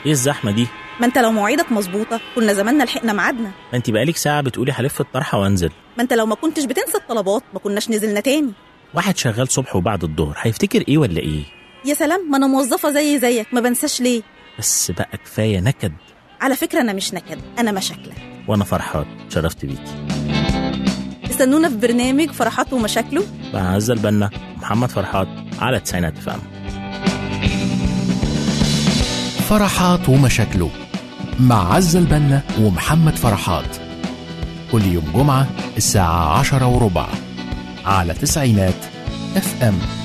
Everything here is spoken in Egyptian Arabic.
ايه الزحمه دي ما انت لو مواعيدك مظبوطه كنا زماننا لحقنا ميعادنا ما انت بقالك ساعه بتقولي هلف الطرحه وانزل ما انت لو ما كنتش بتنسى الطلبات ما كناش نزلنا تاني واحد شغال صبح وبعد الظهر هيفتكر ايه ولا ايه يا سلام ما انا موظفه زي زيك ما بنساش ليه بس بقى كفايه نكد على فكره انا مش نكد انا مشاكلك وانا فرحان شرفت بيكي استنونا في برنامج فرحات ومشاكله مع عزة البنا محمد فرحات على تسعينات فهم فرحات ومشاكله مع عزة البنا ومحمد فرحات كل يوم جمعة الساعة عشرة وربع على تسعينات اف ام